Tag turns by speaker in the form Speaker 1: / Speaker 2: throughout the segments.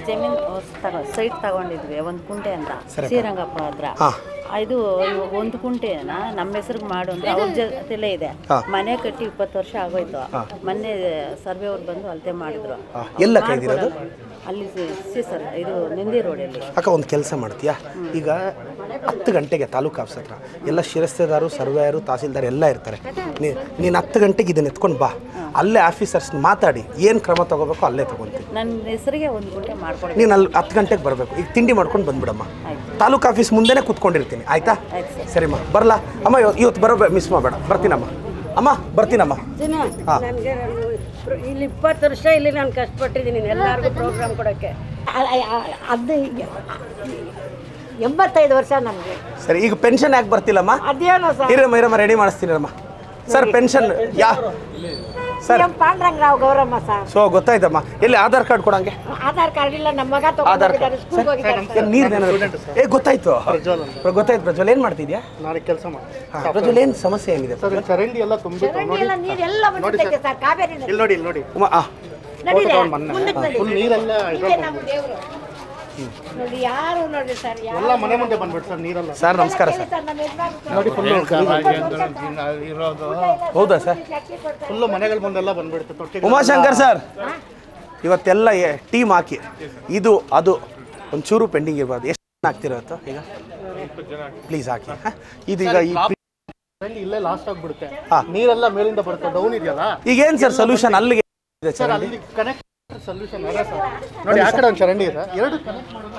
Speaker 1: ಜಮೀನು ತಗೋ ಸೈಟ್ ತಗೊಂಡಿದ್ವಿ ಒಂದು ಕುಂಟೆ ಅಂತ ಶ್ರೀರಂಗಪುರ ಹತ್ರ
Speaker 2: ಹಾ.
Speaker 1: ಇದು ಇವಾಗ ಒಂದು ಕುಂಟೆನ ನಮ್ಮ ಹೆಸರಿಗೆ ಮಾಡು ಅಂತ ಅವ್ರ ಜೊತೆಲೇ ಇದೆ
Speaker 2: ಹಾ.
Speaker 1: ಮನೆ ಕಟ್ಟಿ ಇಪ್ಪತ್ತು ವರ್ಷ ಆಗೋಯ್ತು ಮೊನ್ನೆ ಸರ್ವೆ ಅವ್ರು ಬಂದು ಅಳತೆ ಮಾಡಿದ್ರು
Speaker 2: ಆ, ಎಲ್ಲ ಕೈದಿರೋದು
Speaker 1: ಅಲ್ಲಿ ಸಿ ಸರ್ ಇದು ನಂದಿ ರೋಡಲ್ಲಿ
Speaker 2: ಅಕ್ಕ ಒಂದು ಕೆಲಸ ಮಾಡ್ತೀಯಾ ಈಗ ಹತ್ತು ಗಂಟೆಗೆ ತಾಲೂಕು ಆಫೀಸ್ ಹತ್ರ ಎಲ್ಲ ಶಿರಸ್ತೆದಾರು ಸರ್ವೇಯರು ತಹಸೀಲ್ದಾರ್ ಎಲ್ಲ ಇರ್ತಾರೆ ನೀ ನೀನು ಹತ್ತು ಗಂಟೆಗೆ ಇದನ್ನ ಎತ್ಕೊಂಡು ಬಾ ಅಲ್ಲೇ ಆಫೀಸರ್ಸ್ ಮಾತಾಡಿ ಏನು ಕ್ರಮ ತಗೋಬೇಕು ಅಲ್ಲೇ ತಗೊಂತೀನಿ
Speaker 1: ನನ್ನ ಹೆಸರಿಗೆ ಒಂದು ಕುಂಟೆ ಮಾಡ್ಕೊಡಿ
Speaker 2: ನೀನು ಅಲ್ಲಿ ಹತ್ತು ಗಂಟೆಗೆ ಬರಬೇಕು ಈಗ ತಿಂಡಿ ಮಾಡ್ಕೊಂಡು ಬಂದ್ಬಿಡಮ್ಮ ತಾಲೂಕು ಆಫೀಸ್ ಮುಂದೆನೇ ಕೂತ್ಕೊಂಡಿರ್ತೀನಿ ಆಯ್ತಾ ಸರಿಮ್ಮ ಬರಲಾ ಅಮ್ಮ ಇವತ್ತು ಇವತ್ತು ಬರೋ ಮಿಸ್ ಮಾಡಬೇಡ ಬರ್ತೀನಮ್ಮ ಅಮ್ಮ ಬರ್ತೀನಮ್ಮ ಹಾಂ
Speaker 3: ನನಗೆ ಇಲ್ಲಿ ಇಪ್ಪತ್ತು ವರ್ಷ ಇಲ್ಲಿ ನಾನು ಕಷ್ಟಪಟ್ಟಿದ್ದೀನಿ ಎಲ್ಲರಿಗೂ ಪ್ರೋಗ್ರಾಮ್ ಕೊಡೋಕ್ಕೆ ಅದು ಎಂಬತ್ತೈದು ವರ್ಷ ನನಗೆ
Speaker 2: ಸರಿ ಈಗ ಪೆನ್ಷನ್ ಯಾಕೆ ಬರ್ತಿಲ್ಲಮ್ಮ
Speaker 3: ಅದೇನೋ ಸರ್
Speaker 2: ಇರಮ್ಮ ಇರಮ್ಮ ರೆಡಿ ಮಾಡಿಸ್ತೀನಮ್ಮ ಸರ್ ಪೆನ್ಷನ್ ಯಾ sir
Speaker 3: M Pandurangarao Gauramma sir
Speaker 2: so ಗೊತ್ತಾಯ್ತಮ್ಮ ಎಲ್ಲಿ ಆಧಾರ್ ಕಾರ್ಡ್ ಕೊಡಂಗೆ
Speaker 3: ಆಧಾರ್ ಕಾರ್ಡ್ ಇಲ್ಲ ನಮ್ಮ ಮಗ
Speaker 2: ಆಧಾರ್
Speaker 3: ತಗೊಂಡಿದ್ದಾರೆ
Speaker 2: ಕಾರ್ಡ್
Speaker 3: ಸ್ಕೂಲ್ಗೆ ಹೋಗಿದ್ದಾರೆ
Speaker 2: ಏನ್ ನೀರ್ ಏನಾದ್ರು ಏ ಗೊತ್ತಾಯ್ತು ಗೊತ್ತಾಯ್ತು ಪ್ರಜ್ವಲ್ ಏನ್ ಮಾಡ್ತಿದ್ಯಾ
Speaker 4: ನಾಳೆ ಕೆಲಸ ಮಾಡಿ
Speaker 2: ಹಾ, ಪ್ರಜ್ವಲ್ ಏನ್ ಸಮಸ್ಯೆ ಏನಿದೆ
Speaker 4: ಸರ್ ಇಲ್ಲಿ ಚರಂಡಿ ಎಲ್ಲ ತುಂಬಿತ್ತು
Speaker 3: ಚರಂಡಿ ಎಲ್ಲ ನೀರೆಲ್ಲ ಬಂದಿರ್ತೈತೆ ಸರ್ ಕಾವೇರಿ ನದಿ.
Speaker 4: ಇಲ್ಲಿ ನೋಡಿ ಇಲ್ಲಿ ನೋಡಿ
Speaker 2: ಉಮ್ಮ, ಆ,
Speaker 3: ನಡೀರಿ,
Speaker 4: ತಗೊಂಡ್ ಬಂದೆ.
Speaker 3: ಮುಂದಕ್ಕೆ ನಡಿ.
Speaker 4: ಫುಲ್ ನೀರೆಲ್ಲ
Speaker 3: ಇದೇ ನಮ್ಮ ದೇವ್ರು ನೋಡಿ ಯಾರು ನೋಡಿ ಸರ್ ಯಾರು
Speaker 4: ಎಲ್ಲ ಮನೆ ಮುಂದೆ ಬಂದ್ಬಿಟ್ಟು ಸರ್ ನೀರೆಲ್ಲ
Speaker 2: ಸರ್ ನಮಸ್ಕಾರ ಸರ್
Speaker 3: ಸರ್ ನಮ್ಮ ಯಜಮಾನ್ರು
Speaker 4: ನೋಡಿ ಫುಲ್
Speaker 5: ಇರೋದು
Speaker 2: ಹೌದಾ ಸರ್
Speaker 3: ಅಕ್ಕಿ ಕೊಡ್ತಾರೆ.
Speaker 4: ಫುಲ್ ಮನೆಗಳ ಮುಂದೆಲ್ಲ ಬಂದ್ಬಿಡುತ್ತೆ ತೊಟ್ಟಿ
Speaker 2: ಉಮಾಶಂಕರ್ ಸರ್ ಇವತ್ತೆಲ್ಲ ಟೀಮ್ ಹಾಕಿ ಇದು ಅದು ಒಂಚೂರು ಪೆಂಡಿಂಗ್ ಇರ್ಬಾರ್ದು ಎಷ್ಟು ಜನ ಆಗ್ತಿರೋತ್ತು ಈಗ ಪ್ಲೀಸ್ ಹಾಕಿ ಹಾ? ಇದು ಈಗ ಈ
Speaker 4: ಚರಂಡಿ ಇಲ್ಲೇ ಲಾಸ್ಟ್ ಆಗ್ಬಿಡುತ್ತೆ
Speaker 2: ಹಾ.
Speaker 4: ನೀರೆಲ್ಲ ಮೇಲಿಂದ ಬರುತ್ತೆ ಡೌನ್ ಇದೆಯಲ್ಲ
Speaker 2: ಈಗೇನು ಸರ್ ಸೊಲ್ಯೂಷನ್ ಅಲ್ಲಿಗೆ ಇದೆ
Speaker 4: ಸರ್
Speaker 2: ಚರಂಡಿ
Speaker 4: ಅಲ್ಲಿ ಕನೆಕ್ಟ್ ಸೊಲ್ಯೂಷನ್ ಅದೇ ಸರ್ ನೋಡಿ ಆ ಕಡೆ ಒಂದು ಚರಂಡಿ ಇದೆ ಎರಡು ಕನೆಕ್ಟ್ ಮಾಡೋದು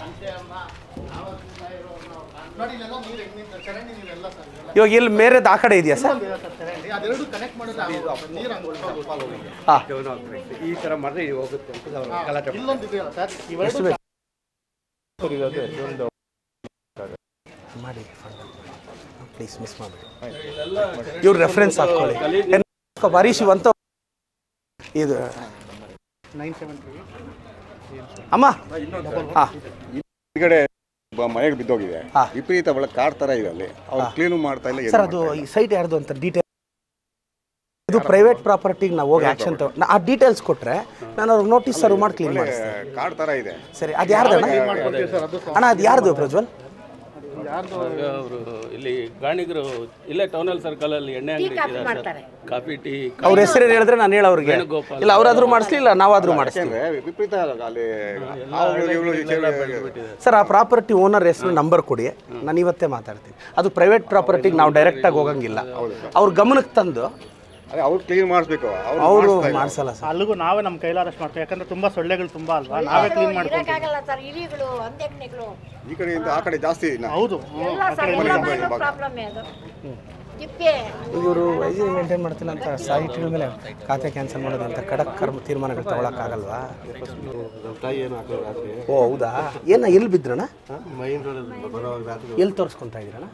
Speaker 4: ನೋಡಿ ಇಲ್ಲೆಲ್ಲ ನೀರು ಹೆಂಗ್ ನಿಂತ ಚರಂಡಿ ನೀರೆಲ್ಲ ಸರ್ ಇದೆಲ್ಲ
Speaker 2: ಇವಾಗ ಇಲ್ಲಿ ಮೇರೆದು ಆ ಕಡೆ ಇದೆಯಾ ಸರ್
Speaker 4: ಇದೆ ಸರ್ ಚರಂಡಿ ಅದೆರಡು ಕನೆಕ್ಟ್ ಮಾಡಿದ್ರೆ ಆಗೋದು. ನೀರು ಹಂಗೆ ಹೋಗುತ್ತೆ.
Speaker 2: ಹಾಂ
Speaker 5: ಈ ತರ ಮಾಡಿದ್ರೆ ಇದು ಹೋಗುತ್ತೆ ಅಂತ ಅವ್ರು ಗಲಾಟೆ
Speaker 4: ಇಲ್ಲೊಂದು ಇದೆಯಲ್ಲ ಸರ್ ಇವೆರಡು
Speaker 2: ಎಷ್ಟು ಬೇಕು
Speaker 5: ಇರೋದು ಒಂದು
Speaker 2: ಮಾಡಿ ಪ್ಲೀಸ್ ಮಿಸ್ ಮಾಡಬೇಡಿ ಇವ್ರ ರೆಫರೆನ್ಸ್ ಹಾಕೊಳ್ಳಿ ಏನ್ ಹರೀಶ್ ಇವಂತ ಇದು
Speaker 4: ನೈನ್ ಸೆವೆನ್ ತ್ರೀ
Speaker 2: ಅಮ್ಮ ಹಾಂ
Speaker 6: ಈ ಕಡೆ ಬ- ಮನೆಗೆ ಬಿದ್ದೋಗಿದೆ
Speaker 2: ಹಾ.
Speaker 6: ವಿಪರೀತ ಒಳಗೆ ಕಾಡ್ ತರ ಇದೆ ಅಲ್ಲಿ ಅವ್ರು ಕ್ಲೀನು ಮಾಡ್ತಾ ಇಲ್ಲ ಏನು
Speaker 2: ಸರ್ ಅದು ಈ ಸೈಟ್ ಯಾರ್ದು ಅಂತ ಡೀಟೇಲ್ ಇದು ಪ್ರೈವೇಟ್ ಪ್ರಾಪರ್ಟಿಗೆ ನಾವು ಹೋಗಿ ಆ್ಯಕ್ಷನ್ ತಗೋ ಆ ಡೀಟೇಲ್ಸ್ ಕೊಟ್ಟರೆ ನಾನು ಅವ್ರಿಗೆ ನೋಟಿಸ್ ಸರ್ವ್ ಮಾಡಿ ಕ್ಲೀನ್ ಮಾಡಿಸ್ತೀನಿ
Speaker 6: ಮಾಡ್ತಾರೆ. ಕಾಡ್ ತರ ಇದೆ
Speaker 2: ಸರಿ ಅದು ಯಾರ್ದು ಅಣ್ಣ
Speaker 4: ಸರ್ ಅದು
Speaker 2: ಅಣ್ಣ ಅದು ಯಾರ್ದು ಪ್ರಜ್ವಲ್
Speaker 5: ಅವರು ಇಲ್ಲಿ ಗಾಣಿಗರು ಇಲ್ಲೇ ಟೌನಲ್ ಸರ್ಕಲ್ ಅಲ್ಲಿ ಎಣ್ಣೆ ಅಂಗಡಿ ಇಟ್ಟಿದ್ದಾರೆ ಸರ್. ಕಾಫಿ ಟೀ
Speaker 2: ಅವ್ರ ಹೆಸರು ಹೇಳಿದ್ರೆ ನಾನು ಹೇಳ ಅವ್ರಿಗೆ
Speaker 5: ವೇಣುಗೋಪಾಲ್.
Speaker 2: ಇಲ್ಲ ಅವ್ರಾದ್ರೂ ಮಾಡಿಸ್ಲಿ ಇಲ್ಲ ನಾವಾದ್ರೂ ಮಾಡಿಸ್ತೀವಿ
Speaker 6: ಯಾಕೆಂದ್ರೆ ವಿಪರೀತ ಅಲ್ಲಿ ಹಾವುಗಳು, ಇವುಗಳು, ಈಚೆ-
Speaker 2: ಸರ್ ಆ ಪ್ರಾಪರ್ಟಿ ಓನರ್ ಹೆಸರು ನಂಬರ್ ಕೊಡಿ ನಾನು ಇವತ್ತೇ ಮಾತಾಡ್ತೀನಿ ಅದು ಪ್ರೈವೇಟ್ ಪ್ರಾಪರ್ಟಿಗೆ ನಾವು ಡೈರೆಕ್ಟಾಗಿ ಹೋಗಂಗಿಲ್ಲ ಅವ್ರ ಗಮನಕ್ಕೆ ತಂದು
Speaker 6: ಅದೇ ಅವ್ರು ಕ್ಲೀನ್ ಮಾಡಿಸ್ಬೇಕು
Speaker 2: ಅವರು
Speaker 6: ಅವ್ರು
Speaker 2: ಮಾಡಿಸಲ್ಲ ಸರ್
Speaker 4: ಅಲ್ಲಿಗೂ ನಾವೇ ನಮ್ಮ ಕೈಲಾದಷ್ಟು ಮಾಡ್ತೀವಿ ಯಾಕಂದ್ರೆ ತುಂಬಾ ಸೊಳ್ಳೆಗಳು ತುಂಬಾ ಅಲ್ವಾ ನಾವೇ ಕ್ಲೀನ್ ಮಾಡ್ಕೊಂತೀವಿ
Speaker 3: ಇರಕ್ಕಾಗಲ್ಲ ಸರ್ ಇಲಿಗಳು ಅಂದೆಗ್ನೆಗಳು
Speaker 6: ಈ ಕಡೆಯಿಂದ ಆ ಕಡೆ ಜಾಸ್ತಿ ಇಲ್ಲ
Speaker 4: ಹೌದು
Speaker 3: ಎಲ್ಲ ಸರ್ ಎಲ್ಲ ಮನೆಗೂ ಪ್ರಾಬ್ಲಮ್ ಅದು ತಿಪ್ಪೆ
Speaker 2: ಇವರು ವೈದ್ಯ ಮೇಂಟೈನ್ ಮಾಡ್ತೀನಿ ಅಂತ ಸಾಹಿತ್ಯಗಳ ಮೇಲೆ ಖಾತೆ ಕ್ಯಾನ್ಸಲ್ ಮಾಡೋದು ಅಂತ ಖಡಕ್ ಕರ್ಮ ತೀರ್ಮಾನಗಳು ತಗೊಳಕ್ಕಾಗಲ್ವಾ ಓ ಹೌದಾ ಏನ ಎಲ್ಲಿ ಬಿದ್ರಣ ಎಲ್ಲಿ ತೋರಿಸ್ಕೊಂತ ಇದ್ದೀರಣ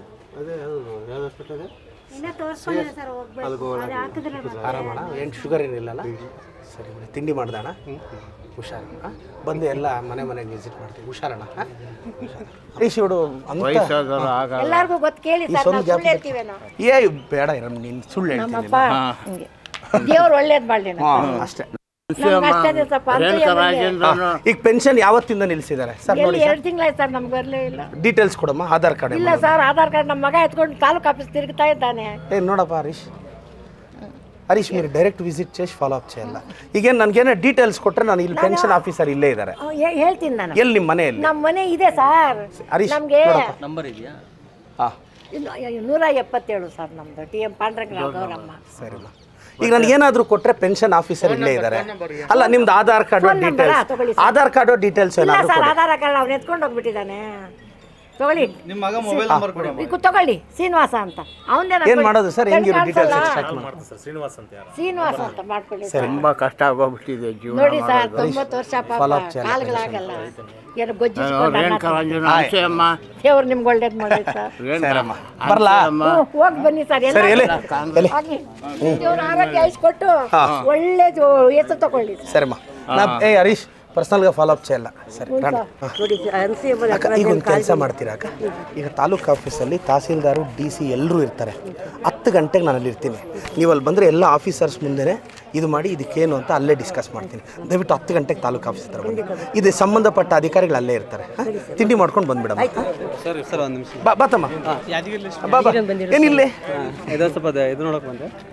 Speaker 3: ಇನ್ನ ತೋರಿಸ್ಕೊಂಡಿಲ್ಲ ಸರ್ ಹೋಗ್ಬೇಕು ಅದು ಹಾಕಿದ್ರೆ
Speaker 2: ಆರಾಮಣ ಏನು ಶುಗರ್ ಏನಿಲ್ಲಲ್ಲ ಸರಿ ಬಿಡಿ ತಿಂಡಿ ಮಾಡ್ದಣ ಹುಷಾರು ಹಾ? ಬಂದು ಎಲ್ಲ ಮನೆ ಮನೆಗೆ ವಿಸಿಟ್ ಮಾಡ್ತೀವಿ ಹುಷಾರಣ ಹಾ? ಹುಷಾರು. ಹರೀಶ್ ಇವರು ಅಂತ
Speaker 3: ಎಲ್ಲಾರ್ಗೂ ಗೊತ್ತು ಕೇಳಿ
Speaker 2: ಈ
Speaker 3: ಸರ್
Speaker 2: ಸ್ವಂತ
Speaker 3: ನಾವು
Speaker 2: ಜಾಪ
Speaker 3: ಸುಳ್ಳು ಹೇಳ್ತೀವೇನೋ
Speaker 2: ಏ ಬೇಡ ಇರಮ್ಮ ನೀನು ಸುಳ್ಳು ಹೇಳ್ತೀನಿ
Speaker 3: ನಮ್ಮಪ್ಪ ಹಿಂಗೆ ದೇವ್ರು ಒಳ್ಳೇದ್ ಮಾಡ್ಲಿ
Speaker 2: ಹಾಂ ಅಷ್ಟೇ
Speaker 3: ನಮ್ಗೆ ಅಷ್ಟೇ ಸ್ವಲ್ಪ ಅಂತ ಹೇಳಿದ್ರೆ
Speaker 2: ಹಾ, ಈಗ ಪೆನ್ಷನ್ ಯಾವತ್ತಿಂದ ನಿಲ್ಲಿಸಿದ್ದಾರೆ ಸರ್
Speaker 3: ಎಲ್ಲಿ
Speaker 2: ನೋಡಿ
Speaker 3: ಎರಡು ತಿಂಗಳಾಯ್ತು ಸರ್ ನಮ್ಗೆ ಬರಲೇ ಇಲ್ಲ
Speaker 2: ಡೀಟೇಲ್ಸ್ ಕೊಡಮ್ಮ ಆಧಾರ್ ಕಾರ್ಡ್
Speaker 3: ಇಲ್ಲ ಸರ್ ಆಧಾರ್ ಕಾರ್ಡ್ ನಮ್ಮ ಮಗ ಎತ್ಕೊಂಡು ತಾಲೂಕು ಆಫೀಸ್ ತಿರುಗ್ತಾ ಇದ್ದಾನೆ
Speaker 2: ఏ నోడప్ప హరీష్ ಹರೀಶ್ మీరు ಡೈರೆಕ್ಟ್ ವಿಸಿಟ್ చేసి ಫಾಲೋ ಅಪ್ చేయಲ್ಲ ಈಗೇನು ನನಗೇನೋ ಡೀಟೇಲ್ಸ್ ಕೊಟ್ಟರೆ ನಾನು ಇಲ್ಲಿ ಪೆನ್ಷನ್ ಆಫೀಸರ್ ಇಲ್ಲೇ ಇದ್ದಾರೆ
Speaker 3: ಅವ್ ಹೇ- ಹೇಳ್ತೀನಿ ನಾನು
Speaker 2: ಎಲ್ಲಿ ನಿಮ್ಮ ಮನೆಯಲ್ಲಿ
Speaker 3: ನಮ್ಮ ಮನೆ ಇದೆ ಸರ್
Speaker 2: ಹರೀಶ್
Speaker 3: ನಮ್ಗೆ
Speaker 2: ನೋಡಪ್ಪ
Speaker 5: ನಂಬರ್ ಇದೆಯಾ
Speaker 2: ಹಾಂ
Speaker 3: ಇನ್ನು ನೂರ ಎಪ್ಪತ್ತೇಳು ಸರ್ ನಮ್ದು ಟಿ ಎಂ ಪಾಂಡ್ರಂಗರಾವ್ ಗೌರಮ್ಮ
Speaker 2: ಸರಿಮ್ಮ ಈಗ ನನಗೇನಾದರೂ ಕೊಟ್ಟರೆ ಪೆನ್ಷನ್ ಆಫೀಸರ್ ಇಲ್ಲೇ ಇದ್ದಾರೆ ಅಲ್ಲ ನಿಮ್ದು ಆಧಾರ್ ಕಾರ್ಡ್
Speaker 3: Phone number ಆ?
Speaker 2: ಡೀಟೇಲ್ಸ್
Speaker 3: ತಗೊಳ್ಳಿ
Speaker 2: ಆಧಾರ್ ಕಾರ್ಡು ಡೀಟೇಲ್ಸ್
Speaker 3: ಇಲ್ಲ
Speaker 2: ಏನಾದರೂ
Speaker 3: ಸರ್ ಆಧಾರ್ ಕಾರ್ಡ್ ಅವ್ನು ಎತ್ಕೊಂಡು ಹೋಗ್ಬಿಟ್ಟಿದ್ದಾನೆ ತಗೊಳ್ಳಿ
Speaker 4: ನಿಮ್ಮ ಮಗ ಮೊಬೈಲ್ ನಂಬರ್ ಕೊಡಿ
Speaker 3: ಈಗ ತಗೊಳ್ಳಿ ಶ್ರೀನಿವಾಸ ಅಂತ ಅವನೇ
Speaker 2: ಏನು ಮಾಡೋದು ಸರ್ ಹೆಂಗಿರೋ ಡೀಟೇಲ್ಸ್ ಎಕ್ಸ್ಟ್ರಾಕ್ಟ್ ಮಾಡಿ
Speaker 3: ಶ್ರೀನಿವಾಸ ಅಂತ ಮಾಡ್ಕೊಳ್ಳಿ ಸರ್
Speaker 5: ತುಂಬಾ ಕಷ್ಟ ಆಗೋಗ್ಬಿಟ್ಟಿದೆ ಜೀವನ
Speaker 3: ನೋಡಿ ಸರ್ ತೊಂಬತ್ತು ವರ್ಷ ಪಾಪ
Speaker 2: Follow up ചെയ്യാൻ
Speaker 3: ಕಾಲುಗಳಾಗಲ್ಲ ಏನು ಗೊಜ್ಜಿಸ್ಕೊಂಡು ಅನ್ನ
Speaker 5: ರೇಣುಕಾಂಜನ ಆಸೆ ಅಮ್ಮ
Speaker 3: ದೇವ್ರು ನಿಮ್ಗೆ ಒಳ್ಳೇದು ಮಾಡಿ ಸರ್
Speaker 2: ಸರಮ್ಮ ಬರಲಾ
Speaker 3: ಹ್ಞೂ, ಹೋಗ್ ಬನ್ನಿ ಸರ್ ಎಲ್ಲ
Speaker 2: ಸರಿ ಎಲ್ಲಿ ಎಲ್ಲಿ
Speaker 3: ಹೋಗಿ ದೇವ್ರ ಆರೋಗ್ಯ ಇಸ್ಕೊಟ್ಟು ಒಳ್ಳೇದು ಹೆಸರು ತಗೊಳ್ಳಿ ಸರ್
Speaker 2: ಸರಿಮ್ಮ ನಾ ಏ ಹರೀಶ್ ಪರ್ಸ್ನಲ್గా ಫಾಲೋ ಅಪ್ చేయಲ್ಲ ಸರಿ ರಾಣಿ ಹಾಂ
Speaker 3: ನೋಡಿ ಎನ್ ಸಿ
Speaker 2: ಅಕ್ಕ ಈಗ ಒಂದು ಕೆಲಸ ಮಾಡ್ತೀರಾ ಅಕ್ಕ ಈಗ ತಾಲೂಕು ಆಫೀಸಲ್ಲಿ ತಹಸೀಲ್ದಾರು ಡಿ ಸಿ ಎಲ್ಲರೂ ಇರ್ತಾರೆ ಹತ್ತು ಗಂಟೆಗೆ ನಾನು ಅಲ್ಲಿ ಇರ್ತೀನಿ ನೀವು ಅಲ್ಲಿ ಬಂದರೆ ಎಲ್ಲ ಆಫೀಸರ್ಸ್ ಮುಂದೆನೇ ಇದು ಮಾಡಿ ಇದಕ್ಕೇನು ಅಂತ ಅಲ್ಲೇ ಡಿಸ್ಕಸ್ ಮಾಡ್ತೀನಿ ದಯವಿಟ್ಟು ಹತ್ತು ಗಂಟೆಗೆ ತಾಲೂಕು ಆಫೀಸ್ ಹತ್ರ ಬನ್ನಿ ಇದು ಸಂಬಂಧಪಟ್ಟ ಅಧಿಕಾರಿಗಳು ಅಲ್ಲೇ ಇರ್ತಾರೆ ಹಾ? ತಿಂಡಿ ಮಾಡ್ಕೊಂಡು ಬಂದ್ಬಿಡಮ್ಮ
Speaker 7: ಸರ್ ಸರ್ ಒಂದು ನಿಮಿಷ
Speaker 2: ಬಾ ಬಾತಮ್ಮ
Speaker 7: ಯಾದಗಿರಿ
Speaker 2: ಬಾ ಬಾ ಏನಿಲ್ಲೇ
Speaker 7: ಇದು ಸ್ವಲ್ಪ ಇದು ನೋಡಕ್ ಬಂದೆ